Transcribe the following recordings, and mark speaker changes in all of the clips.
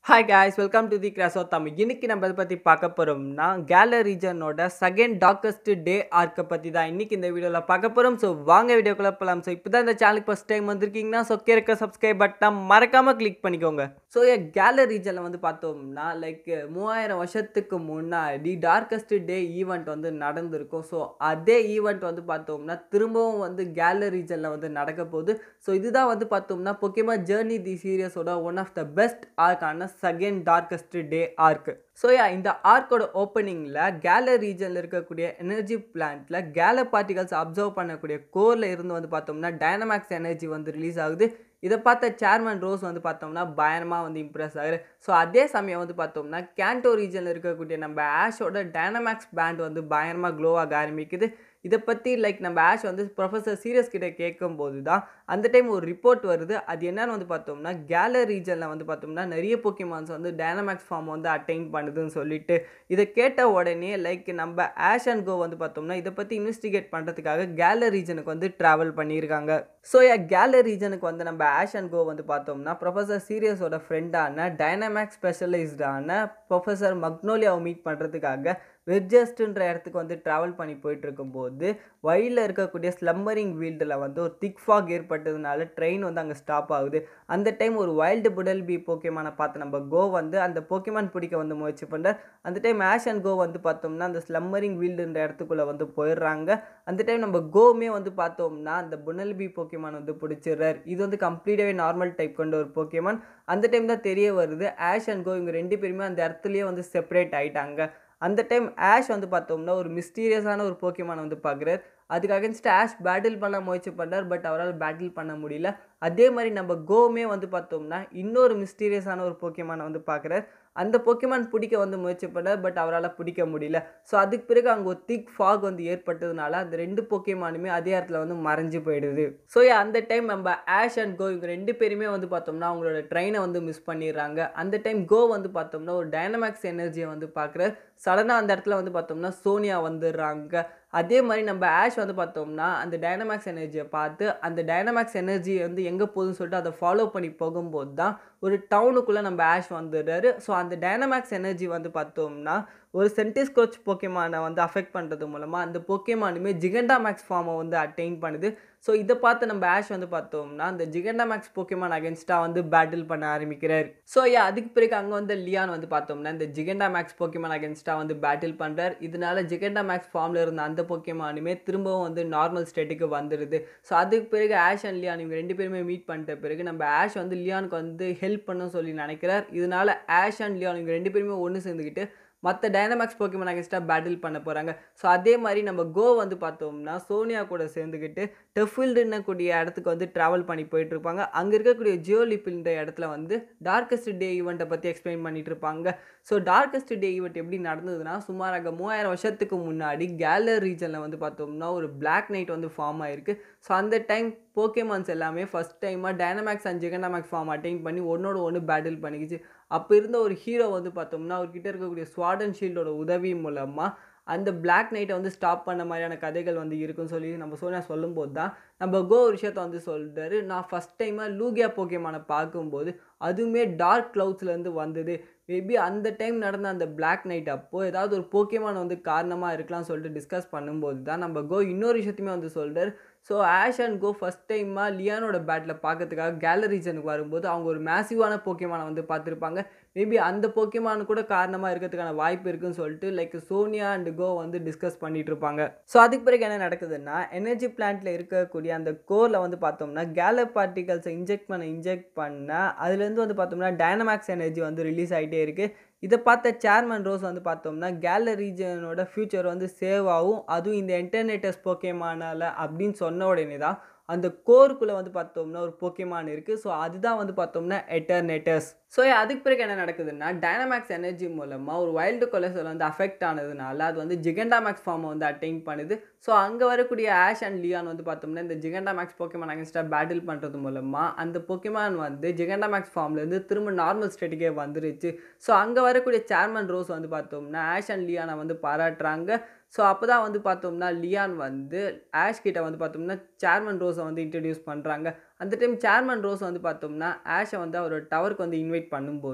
Speaker 1: hi guys welcome to the கிராசோ தமிழ் இன்னைக்கு நம்ம எதை பற்றி பார்க்க போகிறோம்னா கேலர் ரீஜனோட செகண்ட் டார்க்கஸ்ட் டே ஆர்க்கை பற்றி தான் இன்னைக்கு இந்த வீடியோவில் பார்க்க போகிறோம் ஸோ வாங்க வீடியோக்குள்ள போகலாம் ஸோ இப்போ தான் இந்த சேனலுக்கு ஃபஸ்ட் டைம் வந்திருக்கீங்கன்னா ஸோ கேட்க சப்ஸ்கிரைப் பட்டன் மறக்காமல் கிளிக் பண்ணிக்கோங்க ஸோ என் கேலர் ரீஜனில் வந்து பார்த்தோம்னா லைக் மூவாயிரம் வருஷத்துக்கு முன்னாடி டார்க்கஸ்ட் டே ஈவெண்ட் வந்து நடந்திருக்கும் ஸோ அதே ஈவெண்ட் வந்து பார்த்தோம்னா திரும்பவும் வந்து கேலர் ரீஜனில் வந்து நடக்க போகுது ஸோ இதுதான் வந்து பார்த்தோம்னா பொக்கியமா ஜேர்னி தி சீரியஸோட ஒன் ஆஃப் த பெஸ்ட் ஆர்க்கான second darkest day arc so yeah இந்த ஆர்க்கோட ஓப்பனிங்கில் கேலர் ரீஜனில் இருக்கக்கூடிய எனர்ஜி பிளான்ட்டில் கேலர் பார்ட்டிகல்ஸ் அப்சர்வ் பண்ணக்கூடிய கோரில் இருந்து வந்து பார்த்தோம்னா டைனமாக்ஸ் எனர்ஜி வந்து ரிலீஸ் ஆகுது இதை பார்த்த சேர்மன் ரோஸ் வந்து பார்த்தோம்னா பயங்கரமாக வந்து இம்ப்ரெஸ் ஆகுது ஸோ அதே சமயம் வந்து பார்த்தோம்னா கேண்டோ ரீஜனில் இருக்கக்கூடிய நம்ம ஆஷோட டைனமாக்ஸ் பேண்ட் வந்து பயங்கரமாக க்ளோ ஆக ஆரம்பிக்குது இதை பற்றி லைக் நம்ம ஆஷ் வந்து ப்ரொஃபஸர் சீரியஸ் கிட்ட கேட்கும்போது தான் அந்த டைம் ஒரு ரிப்போர்ட் வருது அது என்னன்னு வந்து பார்த்தோம்னா கேலர் ரீஜனில் வந்து பார்த்தோம்னா நிறைய போக்கிமான்ஸ் வந்து டைனமாக்ஸ் ஃபார்ம் வந்து அட்டைன் பண்ணுதுன்னு சொல்லிட்டு இதை கேட்ட உடனே லைக் நம்ம ஆஷ் அண்ட் கோ வந்து பார்த்தோம்னா இதை பற்றி இன்வெஸ்டிகேட் பண்ணுறதுக்காக கேலர் ரீஜனுக்கு வந்து ட்ராவல் பண்ணியிருக்காங்க ஸோ யா கேலர் ரீஜனுக்கு வந்து நம்ம ஆஷ் அண்ட் கோ வந்து பார்த்தோம்னா ப்ரொஃபஸர் சீரியஸோட ஃப்ரெண்டான டைனமாக்ஸ் ஸ்பெஷலைஸ்டான ப்ரொஃபஸர் மக்னோலியாவை மீட் பண்ணுறதுக்காக வெட்ஜஸ்ட்ன்ற இடத்துக்கு வந்து ட்ராவல் பண்ணி போயிட்டு இருக்கும்போது வழியில் இருக்கக்கூடிய ஸ்லம்மரிங் வீல்டில் வந்து ஒரு திக் ஃபாக் ஏற்பட்டதுனால ட்ரெயின் வந்து அங்கே ஸ்டாப் ஆகுது அந்த டைம் ஒரு வைல்டு புடல் பி போக்கியமான பார்த்து நம்ம கோ வந்து அந்த போக்கிமான் பிடிக்க வந்து முயற்சி பண்ணுறார் அந்த டைம் ஆஷ் அண்ட் கோ வந்து பார்த்தோம்னா அந்த ஸ்லம்மரிங் வீல்டுன்ற இடத்துக்குள்ளே வந்து போயிடுறாங்க அந்த டைம் நம்ம கோமே வந்து பார்த்தோம்னா அந்த புனல் பி போக்கியமான் வந்து பிடிச்சிடுறார் இது வந்து கம்ப்ளீட்டாகவே நார்மல் டைப் கொண்ட ஒரு போக்கியமான் அந்த டைம் தான் தெரிய வருது ஆஷ் அண்ட் கோ இவங்க ரெண்டு பேருமே அந்த இடத்துலையே வந்து செப்பரேட் ஆகிட்டாங்க அந்த டைம் ஆஷ் வந்து பார்த்தோம்னா ஒரு மிஸ்டீரியஸான ஒரு போக்கியமான வந்து பார்க்குறாரு அதுக்கு அகேன்ஸ்ட் ஆஷ் பேட்டில் பண்ண முயற்சி பண்ணார் பட் அவரால் பேட்டில் பண்ண முடியல அதே மாதிரி நம்ம கோமே வந்து பார்த்தோம்னா இன்னொரு மிஸ்டீரியஸான ஒரு போக்கியமான வந்து பார்க்குறாரு அந்த போக்கியமான் பிடிக்க வந்து முயற்சி பண்ணார் பட் அவரால் பிடிக்க முடியல ஸோ அதுக்கு பிறகு அங்கே ஒரு திக் ஃபாக் வந்து ஏற்பட்டதுனால அந்த ரெண்டு போக்கியமானுமே அதே இடத்துல வந்து மறைஞ்சு போயிடுது ஸோ அந்த டைம் நம்ம ஆஷ் அண்ட் கோ இவங்க ரெண்டு பேருமே வந்து பார்த்தோம்னா அவங்களோட ட்ரெயினை வந்து மிஸ் பண்ணிடுறாங்க அந்த டைம் கோ வந்து பார்த்தோம்னா ஒரு டைனமாக்ஸ் எனர்ஜியை வந்து பார்க்குற சடனாக அந்த இடத்துல வந்து பார்த்தோம்னா சோனியா வந்துடுறாங்க அதே மாதிரி நம்ம ஆஷ் வந்து பார்த்தோம்னா அந்த டைனமாக்ஸ் எனர்ஜியை பார்த்து அந்த டைனமாக்ஸ் எனர்ஜி வந்து எங்கே போகுதுன்னு சொல்லிட்டு அதை ஃபாலோ பண்ணி போகும்போது தான் ஒரு டவுனுக்குள்ளே நம்ம ஆஷ் வந்துடுறாரு ஸோ அந்த டைனமாக்ஸ் எனர்ஜி வந்து பார்த்தோம்னா ஒரு சென்டிஸ் கோச் போக்கியமானை வந்து அஃபெக்ட் பண்ணுறது மூலமாக அந்த போக்கியமானுமே ஜிகண்டா மேக்ஸ் ஃபார்மை வந்து அட்டைன் பண்ணுது ஸோ இதை பார்த்து நம்ம ஆஷ் வந்து பார்த்தோம்னா அந்த ஜிகண்டா மேக்ஸ் போக்கியமான் அகேன்ஸ்டாக வந்து பேட்டில் பண்ண ஆரம்பிக்கிறார் ஸோ யா அதுக்கு பிறகு அங்கே வந்து லியான் வந்து பார்த்தோம்னா இந்த ஜிகண்டா மேக்ஸ் போக்கியமான் அகேன்ஸ்டாக வந்து பேட்டில் பண்ணுறார் இதனால ஜிகண்டா மேக்ஸ் ஃபார்மில் இருந்த அந்த போக்கியமானுமே திரும்பவும் வந்து நார்மல் ஸ்டேட்டுக்கு வந்துடுது ஸோ அதுக்கு பிறகு ஆஷ் அண்ட் லியான் இவங்க ரெண்டு பேருமே மீட் பண்ணிட்ட பிறகு நம்ம ஆஷ் வந்து லியானுக்கு வந்து ஹெல்ப் பண்ண சொல்லி நினைக்கிறார் இதனால ஆஷ் அண்ட் லியான் இவங்க ரெண்டு பேருமே ஒன்று சேர்ந்துக்கிட்டு மற்ற டைனமாக்ஸ் போக்கியமன் அகேன்ஸ்டாக பேட்டில் பண்ண போகிறாங்க ஸோ அதே மாதிரி நம்ம கோ வந்து பார்த்தோம்னா சோனியா கூட சேர்ந்துக்கிட்டு டெஃபில்டுன்னு கூடிய இடத்துக்கு வந்து ட்ராவல் பண்ணி போயிட்டு இருப்பாங்க அங்கே இருக்கக்கூடிய ஜியோலிப்பின்ற இடத்துல வந்து டார்க்கஸ்ட் டே ஈவெண்ட்டை பற்றி எக்ஸ்பிளைன் பண்ணிட்டு இருப்பாங்க ஸோ டார்க்கஸ்ட் டே ஈவெண்ட் எப்படி நடந்ததுன்னா சுமாராக மூவாயிரம் வருஷத்துக்கு முன்னாடி கேலர் ரீஜனில் வந்து பார்த்தோம்னா ஒரு பிளாக் நைட் வந்து ஃபார்ம் ஆயிருக்கு ஸோ அந்த டைம் போக்கேமான்ஸ் எல்லாமே ஃபஸ்ட் டைமாக Dynamax and Gigantamax form attain பண்ணி ஒன்னோட ஒன்று பேட்டில் பண்ணிக்கிச்சு அப்போ இருந்த ஒரு ஹீரோ வந்து பார்த்தோம்னா அவர்கிட்ட இருக்கக்கூடிய ஸ்வாடன் ஷீல்டோட உதவி மூலமாக அந்த பிளாக் நைட்டை வந்து ஸ்டாப் பண்ண மாதிரியான கதைகள் வந்து இருக்குன்னு சொல்லி நம்ம சோனியா சொல்லும்போது தான் நம்ம கோ ஒரு விஷயத்த வந்து சொல்கிறாரு நான் ஃபஸ்ட் டைமாக லூகியா போக்கியமான பார்க்கும்போது அதுவுமே டார்க் க்ளவுட்ஸ்லேருந்து வந்தது மேபி அந்த டைம் நடந்த அந்த பிளாக் நைட் அப்போது ஏதாவது ஒரு போக்கியமான வந்து காரணமாக இருக்கலாம்னு சொல்லிட்டு டிஸ்கஸ் பண்ணும்போது தான் நம்ம கோ இன்னொரு விஷயத்தையுமே வந்து சொல்கிறார் so Ash and Goh first டைமாக லியானோட பேட்டில் பார்க்கறதுக்காக கேலரி ரீஜனுக்கு வரும்போது அவங்க ஒரு மேசிவான போக்கியமான வந்து பார்த்துருப்பாங்க மேபி அந்த போக்கியமான கூட காரணமாக இருக்கிறதுக்கான வாய்ப்பு இருக்குன்னு சொல்லிட்டு லைக் சோனியா அண்ட் கோ வந்து டிஸ்கஸ் பண்ணிட்டு இருப்பாங்க ஸோ அதுக்கு பிறகு என்ன நடக்குதுன்னா எனர்ஜி பிளான்ட்டில் இருக்கக்கூடிய அந்த கோரில் வந்து பார்த்தோம்னா கேலர் பார்ட்டிகல்ஸை இன்ஜெக்ட் பண்ண இன்ஜெக்ட் பண்ண அதுலேருந்து வந்து பார்த்தோம்னா டைனமாக்ஸ் எனர்ஜி வந்து ரிலீஸ் ஆகிட்டே இருக்குது இதை பார்த்த சேர்மன் ரோஸ் வந்து பார்த்தோம்னா கேலர் ரீஜனோட ஃப்யூச்சர் வந்து சேவ் ஆகும் அதுவும் இந்த இன்டர்நெட்டஸ் போக்கேமானால அப்படின்னு சொன்ன உடனே தான் அந்த கோருக்குள்ளே வந்து பார்த்தோம்னா ஒரு போக்கியமான் இருக்குது ஸோ அதுதான் வந்து பார்த்தோம்னா எட்டர்னேட்டர்ஸ் ஸோ அதுக்கு பிறகு என்ன நடக்குதுன்னா டைனமேக்ஸ் எனர்ஜி மூலமாக ஒரு வைல்டு கொலசல் வந்து அஃபெக்ட் ஆனதுனால அது வந்து ஜிகண்டாமேக்ஸ் ஃபார்மை வந்து அட்டைன் பண்ணுது ஸோ அங்கே வரக்கூடிய ஆஷ் அண்ட் லியான் வந்து பார்த்தோம்னா இந்த ஜிகண்டாமேக்ஸ் போக்கியமான் அகேன்ஸ்டாக பேட்டில் பண்ணுறது மூலமாக அந்த போக்கியமான் வந்து ஜிகண்டாமேக்ஸ் ஃபார்ம்லேருந்து திரும்ப நார்மல் ஸ்டேட்டுக்கே வந்துருச்சு ஸோ அங்கே வரக்கூடிய சேர்மன் ரோஸ் வந்து பார்த்தோம்னா ஆஷ் அண்ட் லியானை வந்து பாராட்டுறாங்க ஸோ அப்போ தான் வந்து பார்த்தோம்னா லியான் வந்து ஆஷ் கிட்ட வந்து பார்த்தோம்னா சேர்மன் ரோஸை வந்து இன்ட்ரடியூஸ் பண்ணுறாங்க அந்த டைம் சேர்மன் ரோஸ் வந்து பார்த்தோம்னா ஆஷை வந்து அவரோட டவருக்கு வந்து இன்வைட் பண்ணும்போது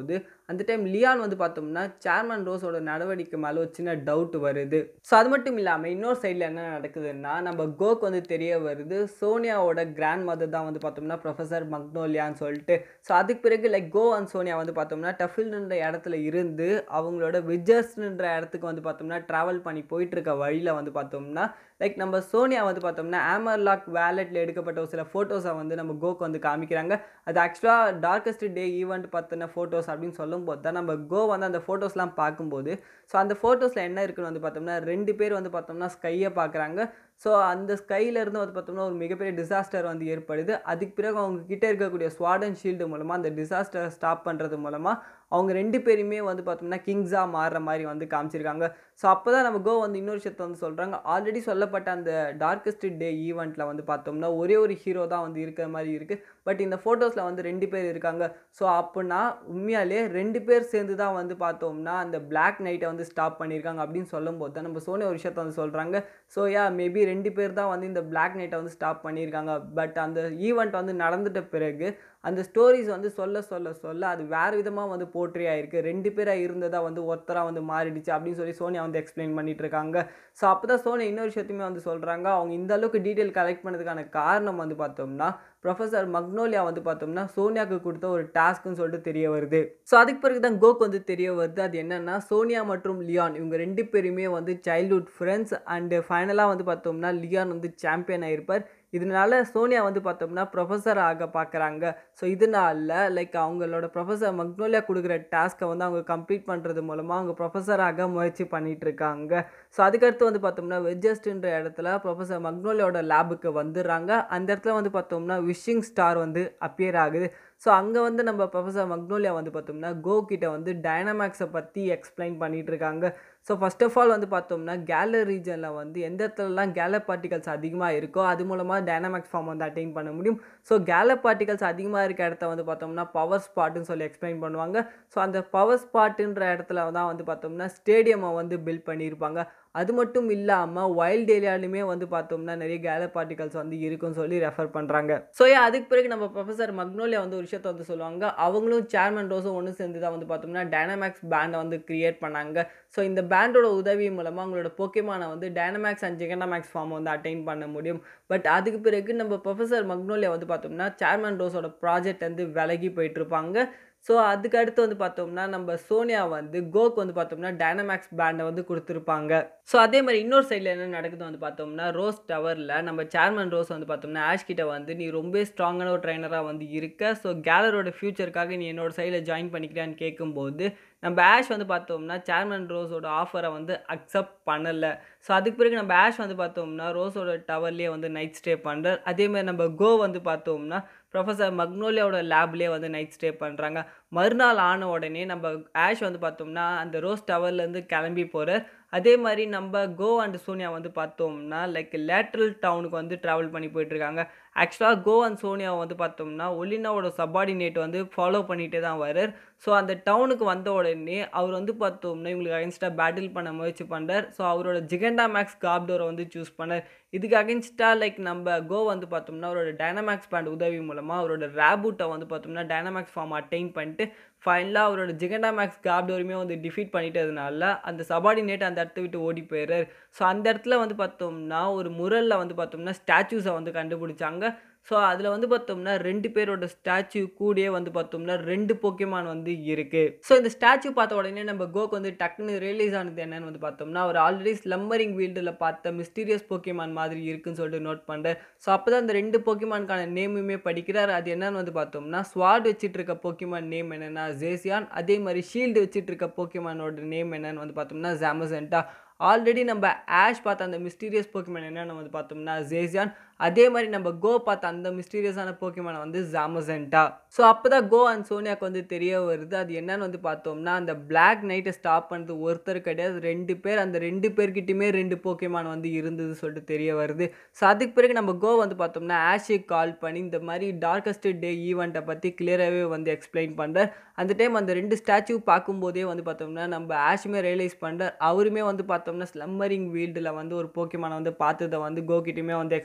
Speaker 1: அந்த டைம் லியான் வந்து பார்த்தோம்னா சேர்மன் ரோஸோட நடவடிக்கை மேலே ஒரு சின்ன டவுட் வருது ஸோ அது மட்டும் இல்லாமல் இன்னொரு சைடில் என்ன நடக்குதுன்னா நம்ம கோக் வந்து தெரிய வருது சோனியாவோட கிராண்ட் மதர் தான் வந்து பார்த்தோம்னா ப்ரொஃபஸர் மக்னோலியான்னு சொல்லிட்டு ஸோ அதுக்கு பிறகு லைக் கோ அண்ட் சோனியா வந்து பார்த்தோம்னா டஃபில்ன்ற இடத்துல இருந்து அவங்களோட விஜர்ஸ்ன்ற இடத்துக்கு வந்து பார்த்தோம்னா ட்ராவல் பண்ணி போயிட்டு இருக்க வழியில் வந்து பார்த்தோம்னா லைக் நம்ம சோனியா வந்து பார்த்தோம்னா ஆமர்லாக் வேலெட்டில் எடுக்கப்பட்ட ஒரு சில ஃபோட்டோஸை வந்து நம்ம கோக்கு வந்து காமிக்கிறாங்க அது ஆக்சுவலாக டார்க்கஸ்ட் டே ஈவெண்ட் பற்றின ஃபோட்டோஸ் அப்படின்னு சொல்லும்போது தான் நம்ம கோ வந்து அந்த ஃபோட்டோஸ்லாம் பார்க்கும்போது ஸோ அந்த ஃபோட்டோஸில் என்ன இருக்குன்னு வந்து பார்த்தோம்னா ரெண்டு பேர் வந்து பார்த்தோம்னா ஸ்கையை பார்க்குறாங்க ஸோ அந்த ஸ்கையிலேருந்து வந்து பார்த்தோம்னா ஒரு மிகப்பெரிய டிசாஸ்டர் வந்து ஏற்படுது அதுக்கு பிறகு அவங்க கிட்டே இருக்கக்கூடிய ஸ்வாடன் ஷீல்டு மூலமாக அந்த டிசாஸ்டரை ஸ்டாப் பண்ணுறது மூலமாக அவங்க ரெண்டு பேருமே வந்து பார்த்தோம்னா கிங்ஸாக மாறுற மாதிரி வந்து காமிச்சிருக்காங்க ஸோ அப்போ தான் நம்ம கோ வந்து இன்னொரு விஷயத்தை வந்து சொல்கிறாங்க ஆல்ரெடி சொல்லப்பட்ட அந்த டார்க்கஸ்ட் டே ஈவெண்ட்டில் வந்து பார்த்தோம்னா ஒரே ஒரு ஹீரோ தான் வந்து இருக்கிற மாதிரி இருக்குது பட் இந்த ஃபோட்டோஸில் வந்து ரெண்டு பேர் இருக்காங்க ஸோ அப்படின்னா உண்மையாலே ரெண்டு பேர் சேர்ந்து தான் வந்து பார்த்தோம்னா அந்த பிளாக் நைட்டை வந்து ஸ்டாப் பண்ணியிருக்காங்க அப்படின்னு சொல்லும்போது தான் நம்ம சோனி ஒரு விஷயத்தை வந்து சொல்கிறாங்க ஸோ யா மேபி ரெண்டு பேர் தான் வந்து இந்த பிளாக் நைட்டை வந்து ஸ்டாப் பண்ணியிருக்காங்க பட் அந்த ஈவெண்ட் வந்து நடந்துட்ட பிறகு அந்த ஸ்டோரிஸ் வந்து சொல்ல சொல்ல சொல்ல அது வேறு விதமாக வந்து போற்றி ஆயிருக்கு ரெண்டு பேராக இருந்ததாக வந்து ஒருத்தராக வந்து மாறிடுச்சு அப்படின்னு சொல்லி சோனியா வந்து எக்ஸ்பிளைன் பண்ணிட்டு இருக்காங்க ஸோ அப்போ தான் சோனியா இன்னொரு விஷயத்தையுமே வந்து சொல்கிறாங்க அவங்க இந்த அளவுக்கு டீட்டெயில் கலெக்ட் பண்ணதுக்கான காரணம் வந்து பார்த்தோம்னா ப்ரொஃபஸர் மக்னோலியா வந்து பார்த்தோம்னா சோனியாவுக்கு கொடுத்த ஒரு டாஸ்க்குன்னு சொல்லிட்டு தெரிய வருது ஸோ அதுக்கு பிறகு தான் கோக் வந்து தெரிய வருது அது என்னென்னா சோனியா மற்றும் லியான் இவங்க ரெண்டு பேருமே வந்து சைல்ட்ஹுட் ஃப்ரெண்ட்ஸ் அண்டு ஃபைனலாக வந்து பார்த்தோம்னா லியான் வந்து சாம்பியன் ஆயிருப்பார் இதனால சோனியா வந்து பார்த்தோம்னா ப்ரொஃபஸர் ஆக பார்க்குறாங்க ஸோ இதனால லைக் அவங்களோட ப்ரொஃபஸர் மக்னோலியா கொடுக்குற டாஸ்க்கை வந்து அவங்க கம்ப்ளீட் பண்ணுறது மூலமாக அவங்க ப்ரொஃபஸராக முயற்சி பண்ணிட்டு இருக்காங்க ஸோ அதுக்கடுத்து வந்து பார்த்தோம்னா வெஜஸ்ட்ன்ற இடத்துல ப்ரொஃபஸர் மக்னோலியோட லேபுக்கு வந்துடுறாங்க அந்த இடத்துல வந்து பார்த்தோம்னா விஷிங் ஸ்டார் வந்து அப்பியர் ஆகுது ஸோ அங்கே வந்து நம்ம ப்ரொஃபஸர் மக்னோலியா வந்து பார்த்தோம்னா கோ கிட்ட வந்து டைனமேக்ஸை பற்றி எக்ஸ்பிளைன் பண்ணிட்டு இருக்காங்க ஸோ ஃபர்ஸ்ட் ஆஃப் ஆல் வந்து பார்த்தோம்னா கேலர் ரீஜனில் வந்து எந்த இடத்துலலாம் கேலர் பார்ட்டிகல்ஸ் அதிகமாக இருக்கோ அது மூலமாக டைனமேக்ஸ் ஃபார்ம் வந்து அட்டைன் பண்ண முடியும் ஸோ கேலர் பார்ட்டிகல்ஸ் அதிகமாக இருக்க இடத்த வந்து பார்த்தோம்னா பவர் ஸ்பாட்டுன்னு சொல்லி எக்ஸ்பிளைன் பண்ணுவாங்க ஸோ அந்த பவர் ஸ்பாட்டுன்ற இடத்துல தான் வந்து பார்த்தோம்னா ஸ்டேடியமை வந்து பில்ட் பண்ணியிருப்பாங்க அது மட்டும் இல்லாமல் வைல்ட் ஏரியாலுமே வந்து பார்த்தோம்னா நிறைய கேலர் பார்ட்டிகல்ஸ் வந்து இருக்குன்னு சொல்லி ரெஃபர் பண்ணுறாங்க ஸோ அதுக்கு பிறகு நம்ம ப்ரொஃபஸர் மக்னோலியா வந்து ஒரு விஷயத்தை வந்து சொல்லுவாங்க அவங்களும் சேர்மன் ரோஸும் ஒன்று சேர்ந்து தான் வந்து பார்த்தோம்னா டைனமேக்ஸ் பேண்டை வந்து கிரியேட் பண்ணாங்க ஸோ இந்த பேண்டோட உதவி மூலமாக அவங்களோட போக்கேமான வந்து டைனமேக்ஸ் அண்ட் ஜிகனமேக்ஸ் ஃபார்ம் வந்து அட்டைன் பண்ண முடியும் பட் அதுக்கு பிறகு நம்ம ப்ரொஃபஸர் மக்னோலியா வந்து பார்த்தோம்னா சேர்மன் ரோஸோட ப்ராஜெக்ட் வந்து விலகி போயிட்டு இருப்பாங்க ஸோ அதுக்கு அடுத்து வந்து பார்த்தோம்னா நம்ம சோனியா வந்து கோக்கு வந்து பார்த்தோம்னா டைனமேக்ஸ் பேண்டை வந்து கொடுத்துருப்பாங்க ஸோ அதே மாதிரி இன்னொரு சைடில் என்ன நடக்குது வந்து பார்த்தோம்னா ரோஸ் டவரில் நம்ம சேர்மன் ரோஸ் வந்து பார்த்தோம்னா ஆஷ் கிட்ட வந்து நீ ரொம்ப ஸ்ட்ராங்கான ஒரு ட்ரைனராக வந்து இருக்க ஸோ கேலரோட ஃபியூச்சருக்காக நீ என்னோட சைடில் ஜாயின் பண்ணிக்கிறான்னு கேட்கும்போது நம்ம ஆஷ் வந்து பார்த்தோம்னா சேர்மன் ரோஸோட ஆஃபரை வந்து அக்செப்ட் பண்ணலை ஸோ அதுக்கு பிறகு நம்ம ஆஷ் வந்து பார்த்தோம்னா ரோஸோட டவர்லேயே வந்து நைட் ஸ்டே பண்ணுறார் அதேமாதிரி நம்ம கோ வந்து பார்த்தோம்னா ப்ரொஃபஸர் மக்னோலியாவோட லேப்லேயே வந்து நைட் ஸ்டே பண்ணுறாங்க மறுநாள் ஆன உடனே நம்ம ஆஷ் வந்து பார்த்தோம்னா அந்த ரோஸ் டவர்லேருந்து கிளம்பி போகிறார் அதே மாதிரி நம்ம கோ அண்ட் சோனியா வந்து பார்த்தோம்னா லைக் லேட்ரல் டவுனுக்கு வந்து ட்ராவல் பண்ணி போயிட்டுருக்காங்க ஆக்சுவலாக கோ அண்ட் சோனியா வந்து பார்த்தோம்னா ஒலினாவோட சப்பார்டினேட் வந்து ஃபாலோ பண்ணிகிட்டே தான் வரார் ஸோ அந்த டவுனுக்கு வந்த உடனே அவர் வந்து பார்த்தோம்னா இவங்களுக்கு அகேன்ஸ்டாக பேட்டில் பண்ண முயற்சி பண்ணுறார் ஸோ அவரோட ஜிகண்டா மேக்ஸ் காப்டோரை வந்து சூஸ் பண்ணார் இதுக்கு அகேன்ஸ்டாக லைக் நம்ம கோ வந்து பார்த்தோம்னா அவரோட டைனமேக்ஸ் பேண்ட் உதவி மூலமாக அவரோட ரேபூட்டை வந்து பார்த்தோம்னா டைனமேக்ஸ் ஃபார்ம் அட்டைன் பண்ணிட்டு ஃபைனலாக அவரோட ஜிகண்டா மேக்ஸ் காப்டோருமே வந்து டிஃபீட் பண்ணிட்டதுனால அந்த சபார்டினேட் அந்த இடத்த விட்டு ஓடி போயிடுறாரு ஸோ அந்த இடத்துல வந்து பார்த்தோம்னா ஒரு முரலில் வந்து பார்த்தோம்னா ஸ்டாச்சூஸை வந்து கண்டுபிடிச்சாங்க ஸோ அதில் வந்து பார்த்தோம்னா ரெண்டு பேரோட ஸ்டாச்சு கூடயே வந்து பார்த்தோம்னா ரெண்டு போக்கியமான் வந்து இருக்குது ஸோ இந்த ஸ்டாச்சு பார்த்த உடனே நம்ம கோக்கு வந்து டக்குன்னு ரியலைஸ் ஆனது என்னன்னு வந்து பார்த்தோம்னா அவர் ஆல்ரெடி ஸ்லம்பரிங் வீல்டில் பார்த்த மிஸ்டீரியஸ் போக்கியமான் மாதிரி இருக்குன்னு சொல்லிட்டு நோட் பண்ணுறார் ஸோ அப்போ தான் அந்த ரெண்டு போக்கியமானுக்கான நேமுமே படிக்கிறார் அது என்னன்னு வந்து பார்த்தோம்னா ஸ்வாட் வச்சுட்டு இருக்க போக்கியமான் நேம் என்னென்னா ஜேசியான் அதே மாதிரி ஷீல்டு வச்சுட்டு இருக்க போக்கியமானோட நேம் என்னன்னு வந்து பார்த்தோம்னா ஜாமசென்டா ஆல்ரெடி நம்ம ஆஷ் பார்த்த அந்த மிஸ்டீரியஸ் போக்கிமேன் என்னென்னு வந்து பார்த்தோம்னா ஜேசியான் அதே மாதிரி நம்ம கோ பார்த்த அந்த மிஸ்டீரியஸான போக்கிமேனை வந்து ஜாமசென்டா ஸோ அப்போ தான் கோ அண்ட் சோனியாக்கு வந்து தெரிய வருது அது என்னன்னு வந்து பார்த்தோம்னா அந்த பிளாக் நைட்டை ஸ்டாப் பண்ணது ஒருத்தர் கிடையாது ரெண்டு பேர் அந்த ரெண்டு பேர்கிட்டயுமே ரெண்டு போக்கிமான் வந்து இருந்தது சொல்லிட்டு தெரிய வருது ஸோ அதுக்கு பிறகு நம்ம கோ வந்து பார்த்தோம்னா ஆஷுக்கு கால் பண்ணி இந்த மாதிரி டார்க்கஸ்ட் டே ஈவெண்ட்டை பற்றி கிளியராகவே வந்து எக்ஸ்பிளைன் பண்ணுறார் அந்த டைம் அந்த ரெண்டு ஸ்டாச்சு பார்க்கும்போதே வந்து பார்த்தோம்னா நம்ம ஆஷுமே ரியலைஸ் பண்ணுறார் அவருமே வந்து பார்த்தோம்னா ஸ்லம்மரிங் வீல்டில் வந்து ஒரு போக்கிமானை வந்து பார்த்ததை வந்து கோகிட்டுமே வந்து எக்ஸ்பிளைன் பண்ணுறார்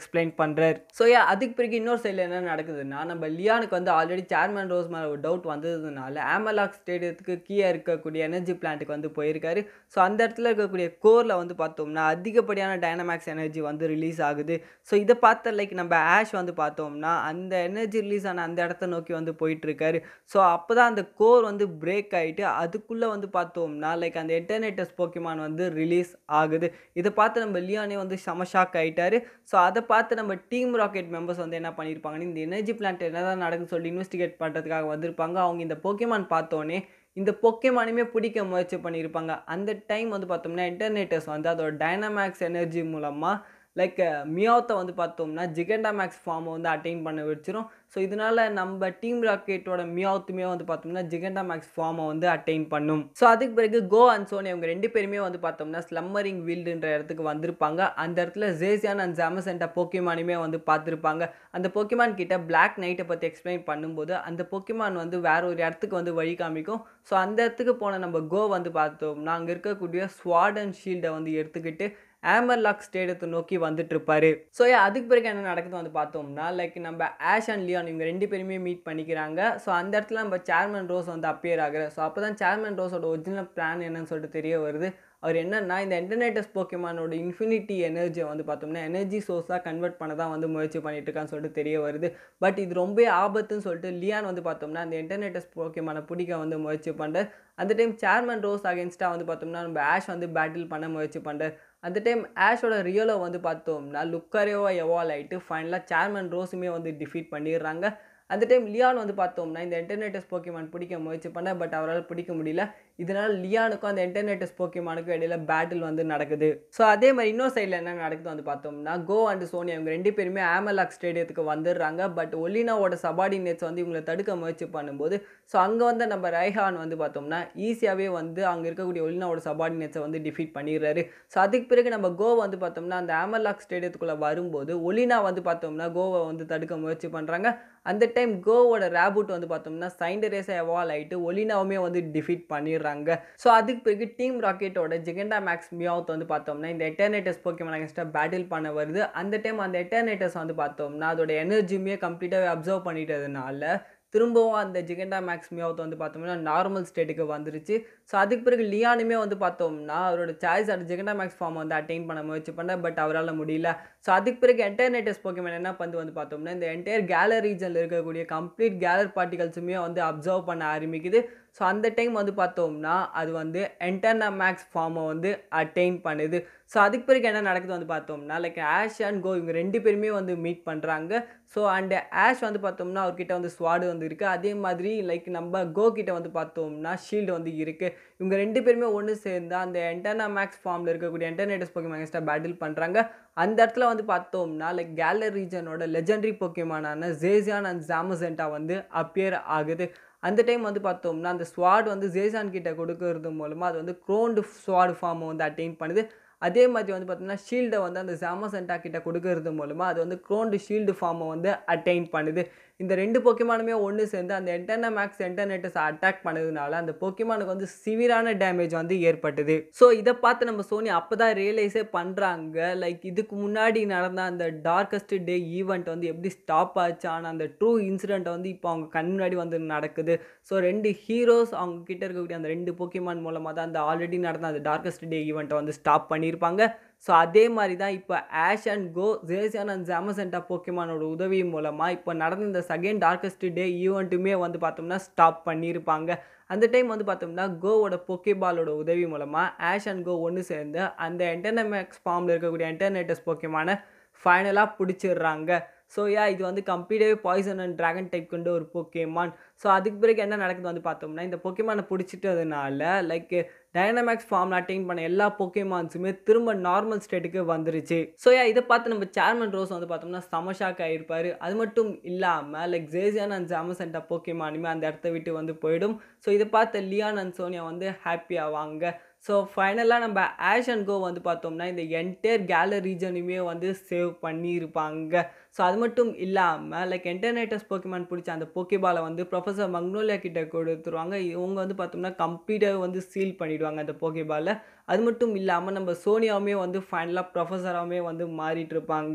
Speaker 1: பண்ணுறாரு ஸோ ஏ அதுக்கு பிறகு இன்னொரு சைடில் என்ன நடக்குதுன்னா நம்ம லியானுக்கு வந்து ஆல்ரெடி சேர்மன் ரோஸ் மேலே ஒரு டவுட் வந்ததுனால ஆமலாக் ஸ்டேடியத்துக்கு கீழே இருக்கக்கூடிய எனர்ஜி பிளான்ட்டுக்கு வந்து போயிருக்காரு ஸோ அந்த இடத்துல இருக்கக்கூடிய கோரில் வந்து பார்த்தோம்னா அதிகப்படியான டைனமேக்ஸ் எனர்ஜி வந்து ரிலீஸ் ஆகுது ஸோ இதை பார்த்த லைக் நம்ம ஆஷ் வந்து பார்த்தோம்னா அந்த எனர்ஜி ரிலீஸ் ஆன அந்த இடத்த நோக்கி வந்து போயிட்டுருக்காரு ஸோ அப்போ தான் அந்த கோர் வந்து பிரேக் ஆகிட்டு அதுக்குள்ளே வந்து பார்த்தோம்னா லைக் அந்த இன்டர்நெட்டஸ் போக்கிமான் வந்து ரிலீஸ் ஆகுது இதை பார்த்து நம்ம லியானே வந்து செம ஷாக் ஆகிட்டாரு ஸோ அதை பார்த்து நம்ம டீம் ராக்கெட் மெம்பர்ஸ் வந்து என்ன பண்ணியிருப்பாங்கன்னு இந்த எனர்ஜி பிளான்ட் என்ன தான் நடக்குன்னு சொல்லி இன்வெஸ்டிகேட் பண்ணுறதுக்காக வந்திருப்பாங்க அவங்க இந்த போக்கிமான் பார்த்தோன்னே இந்த பொக்கேமானுமே பிடிக்க முயற்சி பண்ணியிருப்பாங்க அந்த டைம் வந்து பார்த்தோம்னா இன்டர்நெட்டஸ் வந்து அதோட டைனமேக்ஸ் எனர்ஜி மூலமாக லைக் மியாத்தை வந்து பார்த்தோம்னா ஜிகண்டா மேக்ஸ் ஃபார்மை வந்து அட்டைன் பண்ண வச்சிரும் ஸோ இதனால் நம்ம டீம் ராக்கெட்டோட மியாத்துமே வந்து பார்த்தோம்னா ஜிகண்டா மேக்ஸ் ஃபார்மை வந்து அட்டைன் பண்ணும் ஸோ அதுக்கு பிறகு கோ அண்ட் சோனி அவங்க ரெண்டு பேருமே வந்து பார்த்தோம்னா ஸ்லம்மரிங் வீல்டுன்ற இடத்துக்கு வந்திருப்பாங்க அந்த இடத்துல ஜேசியான் அண்ட் ஜாமசென்டா போக்கிமானுமே வந்து பார்த்துருப்பாங்க அந்த போக்கிமான் கிட்ட பிளாக் நைட்டை பற்றி எக்ஸ்பிளைன் பண்ணும்போது அந்த போக்கிமான் வந்து வேற ஒரு இடத்துக்கு வந்து வழி காமிக்கும் ஸோ அந்த இடத்துக்கு போன நம்ம கோ வந்து பார்த்தோம்னா அங்கே இருக்கக்கூடிய ஸ்வாட் அண்ட் ஷீல்டை வந்து எடுத்துக்கிட்டு ஆமர்லாக் ஸ்டேடியத்தை நோக்கி வந்துட்டு இருப்பாரு ஸோ அதுக்கு பிறகு என்ன நடக்குது வந்து பார்த்தோம்னா லைக் நம்ம ஆஷ் அண்ட் லியான் இவங்க ரெண்டு பேருமே மீட் பண்ணிக்கிறாங்க ஸோ அந்த இடத்துல நம்ம சேர்மன் ரோஸ் வந்து அப்பியர் ஆகுற ஸோ அப்போ தான் சேர்மன் ரோஸோட ஒரிஜினல் பிளான் என்னன்னு சொல்லிட்டு தெரிய வருது அவர் என்னன்னா இந்த இன்டர்நெட்டஸ் போக்கிமானோட இன்ஃபினிட்டி எனர்ஜியை வந்து பார்த்தோம்னா எனர்ஜி சோர்ஸாக கன்வெர்ட் பண்ண தான் வந்து முயற்சி பண்ணிட்டு இருக்கான்னு சொல்லிட்டு தெரிய வருது பட் இது ரொம்ப ஆபத்துன்னு சொல்லிட்டு லியான் வந்து பார்த்தோம்னா அந்த இன்டர்நெட்டஸ் போக்கிமான பிடிக்க வந்து முயற்சி பண்ணுறார் அந்த டைம் சேர்மன் ரோஸ் அகேன்ஸ்டாக வந்து பார்த்தோம்னா நம்ம ஆஷ் வந்து பேட்டில் பண்ண முயற்சி பண்ணுறார் அந்த டைம் ஆஷோட ரியலோ வந்து பார்த்தோம்னா லுக்கரேவா எவால் ஆகிட்டு ஃபைனலாக சேர்மன் ரோஸுமே வந்து டிஃபீட் பண்ணிடுறாங்க அந்த டைம் லியான் வந்து பார்த்தோம்னா இந்த இன்டர்நெட்டஸ் போக்கிமான் பிடிக்க முயற்சி பண்ண பட் அவரால் பிடிக்க முடியல இதனால் லியானுக்கும் அந்த இன்டர்நெட்டஸ் போக்கிமானுக்கும் இடையில பேட்டில் வந்து நடக்குது ஸோ அதே மாதிரி இன்னொரு சைடில் என்ன நடக்குது வந்து பார்த்தோம்னா கோ அண்ட் சோனி அவங்க ரெண்டு பேருமே ஆமலாக் ஸ்டேடியத்துக்கு வந்துடுறாங்க பட் ஒலினாவோட சபார்டினேட்ஸ் வந்து இவங்களை தடுக்க முயற்சி பண்ணும்போது ஸோ அங்கே வந்து நம்ம ரைஹான் வந்து பார்த்தோம்னா ஈஸியாகவே வந்து அங்கே இருக்கக்கூடிய ஒலினாவோட சபார்டினேட்ஸை வந்து டிஃபீட் பண்ணிடுறாரு ஸோ அதுக்கு பிறகு நம்ம கோ வந்து பார்த்தோம்னா அந்த ஆமலாக் ஸ்டேடியத்துக்குள்ளே வரும்போது ஒலினா வந்து பார்த்தோம்னா கோவை வந்து தடுக்க முயற்சி பண்ணுறாங்க அந்த டைம் கோவோட ரேபூட் வந்து பார்த்தோம்னா சைண்டரேஸாக எவால் ஆகிட்டு ஒலினாவுமே வந்து டிஃபீட் பண்ணிடுறாங்க ஸோ அதுக்கு பிறகு டீம் ராக்கெட்டோட ஜிகண்டா மேக்ஸ் மியாவுத் வந்து பார்த்தோம்னா இந்த எட்டர்னேட்டஸ் போக்கியமான அகேன்ஸ்டாக பேட்டில் பண்ண வருது அந்த டைம் அந்த எட்டர்னேட்டஸ் வந்து பார்த்தோம்னா அதோட எனர்ஜியுமே கம்ப்ளீட்டாகவே அப்சர்வ் பண்ணிட்டதுனால திரும்பவும் அந்த ஜிகண்டா மேக்ஸ் மியாவுத் வந்து பார்த்தோம்னா நார்மல் ஸ்டேட்டுக்கு வந்துருச்சு ஸோ அதுக்கு பிறகு லியானுமே வந்து பார்த்தோம்னா அவரோட சாய்ஸ் அந்த ஜிகண்டா மேக்ஸ் ஃபார்ம் வந்து அட்டைன் பண்ண முயற்சி பண்ண பட் அவரால் முடியல ஸோ அதுக்கு பிறகு என்டர்நெட்டஸ் போக்கியமன் என்ன பண்ணி வந்து பார்த்தோம்னா இந்த என்டையர் கேலர் ரீஜனில் இருக்கக்கூடிய கம்ப்ளீட் கேலர் பார்ட்டிகல்ஸுமே வந்து அப்சர்வ் பண்ண ஆரம்பிக்குது ஸோ அந்த டைம் வந்து பார்த்தோம்னா அது வந்து என்டர்னா மேக்ஸ் ஃபார்மை வந்து அட்டைன் பண்ணுது ஸோ அதுக்கு பிறகு என்ன நடக்குது வந்து பார்த்தோம்னா லைக் ஆஷ் அண்ட் கோ இவங்க ரெண்டு பேருமே வந்து மீட் பண்ணுறாங்க ஸோ அண்ட் ஆஷ் வந்து பார்த்தோம்னா அவர்கிட்ட வந்து ஸ்வாடு வந்து இருக்குது அதே மாதிரி லைக் நம்ம கோ கிட்ட வந்து பார்த்தோம்னா ஷீல்டு வந்து இருக்குது இவங்க ரெண்டு பேருமே ஒன்று சேர்ந்து அந்த என்டர்னா மேக்ஸ் ஃபார்மில் இருக்கக்கூடிய என்டர்நெட்டஸ் போக்கியமாங்கஸ்டாக பேட்டில் பண்ணுறாங்க அந்த இடத்துல வந்து பார்த்தோம்னா லைக் கேலர் ரீஜனோட லெஜெண்டரி போக்கியமானான ஜேசியான் அண்ட் ஜாமசென்டா வந்து அப்பியர் ஆகுது அந்த டைம் வந்து பார்த்தோம்னா அந்த ஸ்வாட் வந்து ஜேசான் கிட்ட கொடுக்கறது மூலமாக அது வந்து க்ரோண்டு ஸ்வாட் ஃபார்மை வந்து அட்டைன் பண்ணுது அதே மாதிரி வந்து பார்த்தோம்னா ஷீல்டை வந்து அந்த ஜாமசென்டா கிட்ட கொடுக்கறது மூலமாக அது வந்து க்ரோண்டு ஷீல்டு ஃபார்மை வந்து அட்டைன் பண்ணுது இந்த ரெண்டு பொக்கிமானுமே ஒன்று சேர்ந்து அந்த என்டர்னா மேக்ஸ் என்டர்நெட்டஸ் அட்டாக் பண்ணதுனால அந்த பொக்கிமானுக்கு வந்து சிவியரான டேமேஜ் வந்து ஏற்பட்டது ஸோ இதை பார்த்து நம்ம சோனி அப்போ தான் ரியலைஸே பண்ணுறாங்க லைக் இதுக்கு முன்னாடி நடந்த அந்த டார்க்கஸ்ட் டே ஈவெண்ட் வந்து எப்படி ஸ்டாப் ஆச்சு ஆனால் அந்த ட்ரூ இன்சிடெண்ட்டை வந்து இப்போ அவங்க கண் முன்னாடி வந்து நடக்குது ஸோ ரெண்டு ஹீரோஸ் அவங்க கிட்ட இருக்கக்கூடிய அந்த ரெண்டு பொக்கிமான் மூலமாக தான் அந்த ஆல்ரெடி நடந்த அந்த டார்க்கஸ்ட் டே ஈவெண்ட்டை வந்து ஸ்டாப் பண்ணியிருப்பாங்க ஸோ அதே மாதிரி தான் இப்போ Ash and Goh Zacian and Zamazenta போக்கிமானோட உதவி மூலமாக இப்போ நடந்த இந்த செகண்ட் டார்க்கஸ்ட் டே ஈவெண்ட்டுமே வந்து பார்த்தோம்னா ஸ்டாப் பண்ணியிருப்பாங்க அந்த டைம் வந்து பார்த்தோம்னா கோவோட பொக்கேபாலோட உதவி மூலமாக ஆஷ் அண்ட் கோ ஒன்று சேர்ந்து அந்த என்டர்னமேக்ஸ் ஃபார்மில் இருக்கக்கூடிய என்டர்நெட்டஸ் போக்கியமான ஃபைனலாக பிடிச்சிடுறாங்க ஸோ யா இது வந்து கம்ப்ளீட்டாகவே பாய்சன் அண்ட் ட்ராகன் டைப் கொண்ட ஒரு போக்கேமான் ஸோ அதுக்கு பிறகு என்ன நடக்குது வந்து பார்த்தோம்னா இந்த பொக்கேமானை பிடிச்சிட்டதுனால லைக் டைனமேக்ஸ் ஃபார்ம் அட்டைன் பண்ண எல்லா பொக்கேமான்ஸுமே திரும்ப நார்மல் ஸ்டேட்டுக்கு வந்துருச்சு ஸோ யா இதை பார்த்து நம்ம சேர்மன் ரோஸ் வந்து பார்த்தோம்னா சமஷாக் ஆகிருப்பார் அது மட்டும் இல்லாமல் லைக் ஜேசியான் அண்ட் ஜாமசன்டா போக்கேமானுமே அந்த இடத்த விட்டு வந்து போயிடும் ஸோ இதை பார்த்த லியான் அண்ட் சோனியா வந்து ஹாப்பி ஆவாங்க ஸோ ஃபைனலாக நம்ம ஆஷ் அண்ட் கோ வந்து பார்த்தோம்னா இந்த என்டையர் கேலர் ரீஜனையுமே வந்து சேவ் பண்ணியிருப்பாங்க ஸோ அது மட்டும் இல்லாமல் லைக் என்டர்நெட்டஸ் போக்கிமான் பிடிச்ச அந்த போக்கிபாலை வந்து ப்ரொஃபஸர் மக்னோலியா கிட்ட கொடுத்துருவாங்க இவங்க வந்து பார்த்தோம்னா கம்ப்ளீட்டாக வந்து சீல் பண்ணிடுவாங்க அந்த போக்கிபாலை அது மட்டும் இல்லாமல் நம்ம சோனியாவுமே வந்து ஃபைனலாக ப்ரொஃபஸராகவுமே வந்து மாறிட்டு இருப்பாங்க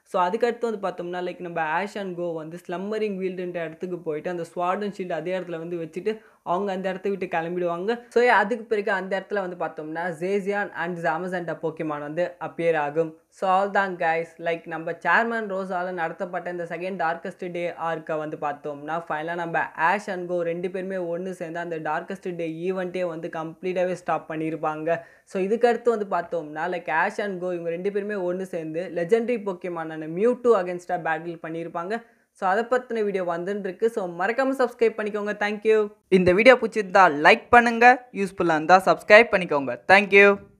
Speaker 1: ஸோ அதுக்கடுத்து வந்து பார்த்தோம்னா லைக் நம்ம ஆஷ் அண்ட் கோ வந்து ஸ்லம்மரிங் வீல்டுன்ற இடத்துக்கு போயிட்டு அந்த ஸ்வாட் அண்ட் ஷீல்டு அதே இடத்துல வந்து வச்சுட்டு அவங்க அந்த இடத்த விட்டு கிளம்பிடுவாங்க ஸோ அதுக்கு பிறகு அந்த இடத்துல வந்து பார்த்தோம்னா ஜேசியான் அண்ட் ஜாமசண்டா போக்கிமான் வந்து அப்பியர் ஆகும் ஸோ ஆல் தான் கைஸ் லைக் நம்ம சேர்மன் ரோஸால் நடத்தப்பட்ட இந்த செகண்ட் டார்க்கஸ்ட் டே ஆர்க்கை வந்து பார்த்தோம்னா ஃபைனலாக நம்ம ஆஷ் அண்ட் கோ ரெண்டு பேருமே ஒன்று சேர்ந்து அந்த டார்க்கஸ்ட் டே ஈவெண்ட்டே வந்து கம்ப்ளீட்டாகவே ஸ்டாப் பண்ணியிருப்பாங்க ஸோ இதுக்கடுத்து வந்து பார்த்தோம்னா லைக் ஆஷ் அண்ட் கோ இவங்க ரெண்டு பேருமே ஒன்று சேர்ந்து லெஜெண்டரி போக்கியமான மியூ டூ அகேன்ஸ்டாக பேட்டில் பண்ணியிருப்பாங்க ஸோ அதை பற்றின வீடியோ வந்துருக்கு ஸோ மறக்காமல் சப்ஸ்கிரைப் பண்ணிக்கோங்க தேங்க்யூ
Speaker 2: இந்த வீடியோ பிடிச்சிருந்தா லைக் பண்ணுங்கள் யூஸ்ஃபுல்லாக இருந்தால் சப்ஸ்கிரைப் பண்ணிக்கோங்க தேங்க்யூ